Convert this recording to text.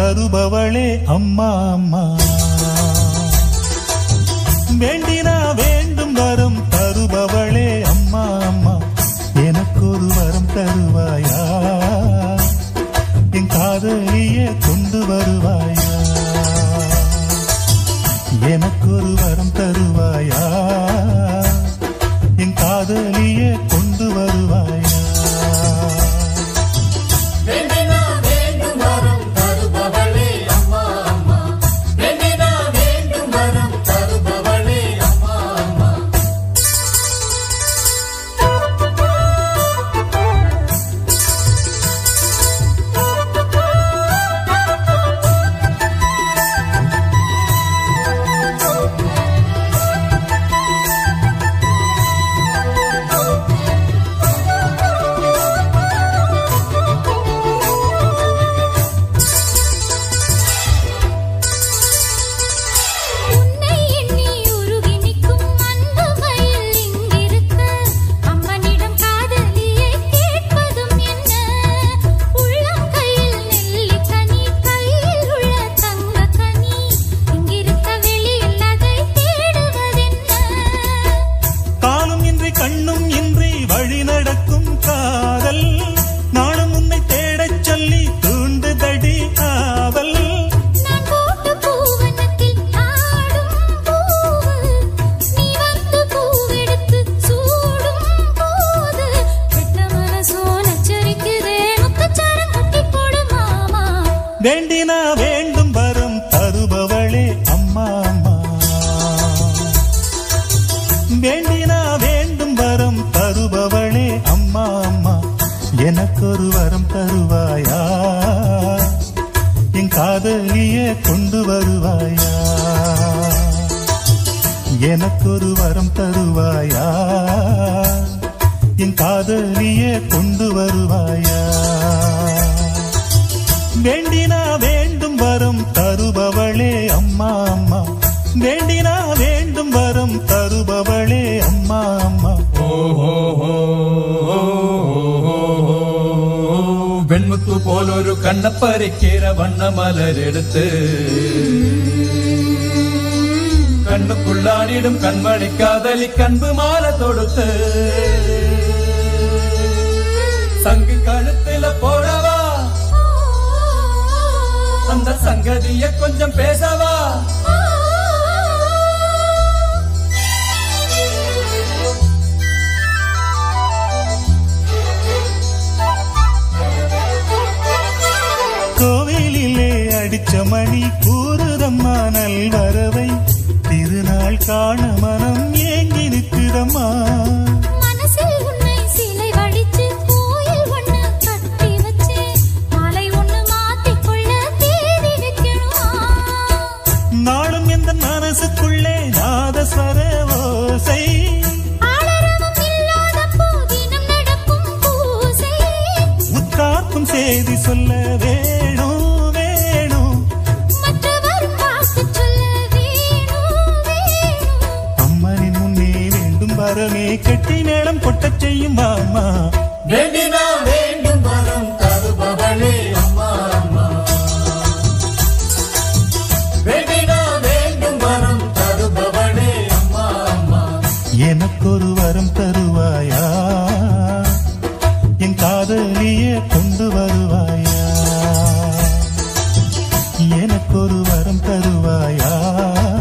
தருபவளே அம்மா அம்மா வேண்டினா வேண்டும் வரம் தருபவளே அம்மா அம்மா எனக்கு ஒரு வரம் தருவாயா என் காதலியே கொண்டு வருவாயா எனக்கு ஒரு வரம் தருவாயா என் காதலியே கொண்டு வருவாயா வேண்டினா வேண்டும் வரம் தருபவளே அம்மா அம்மா வேண்டினா வேண்டும் வரம் தருபவளே அம்மா அம்மா உன்னை எண்ணி உருகி நிற்கும் அன்பு மயில் இங்கிருக்க அம்மனிடம் காதலியை கேட்பதும் என்ன உள்ளம் கையில் நெல்லிக்கனி கையில் உள்ள தங்க கனி இங்கிருக்க வெளியில் அதை தேடுவதென்ன காலும் இன்றி கண்ணும் இன்றி வழி நடக்கும் காதல் நானும் உன்னை தேடச் சொல்லி தூண்டுதடி ஆவல் நான் போட்ட பூவனத்தில் ஆடும் பூவு நீ வந்து பூவெடுத்து சூடும் போது விட்ட மனசோ நச்சரிக்குதே முக்கச்சாரம் கட்டி போடு மாமா வேண்டினா வேண்டும் வரம் தருபவளே அம்மா அம்மா வேண்டினா வேண்டும் வரம் தருபவளே அம்மா அம்மா எனக்கொரு வரம் தருவாயா என் காதலியே கொண்டு வருவாயா எனக்கொரு வரம் தருவாயா என் காதலியே கொண்டு வருவாயா வேண்டினா வேண்டும் வரம் தருபவளே அம்மா அம்மா வேண்டினா வேண்டும் வரம் தருபவளே அம்மா அம்மா വെൺമുത്തു പോലൊരു കണ്ണപ്പരക്കേറ വണ്ണമലരെടുത്ത് കണ്ണുക്കുള്ളാടിടും കൺമണി കാതലി കൺപ് മാല തൊടുത്ത് சங்கு கழுத்துல போடவா அந்த சங்கதிய கொஞ்சம் பேசவா கோவிலிலே அடிச்ச மணி கூறுதம்மா நல்வரவை திருநாள் காண மனம் ஏங்கி நிற்குதம்மா மனசில் உன்னை சிலை வடிச்சு கோயில் ஒண்ணு கட்டி வச்சே மாலை ஒண்ணு மாத்திக்கொள்ள தேடி வைக்கணுமா நாளும் எந்த மனசுக்குள்ளே நாதஸ்வர ஓசை ஆளரவம் இல்லாத போதினம் நடக்கும் பூசை உற்றார்க்கும் செய்தி சொல்ல வேணும் வேணும் மற்றவர் பார்க்கச் சொல்ல வேணும் வேணும் அம்மனின் முன்னே வேண்டும் வரமே கெட்டி மேளம் கொட்டச் செய்யும் மாமா வேண்டினா வேண்டும் வரம் தருபவளே அம்மா அம்மா வேண்டினா வேண்டும் வரம் தருபவளே அம்மா அம்மா எனக்கொரு வரம் தருவாயா என் காதலியே கொண்டு வருவாயா எனக்கொரு வரம் தருவாயா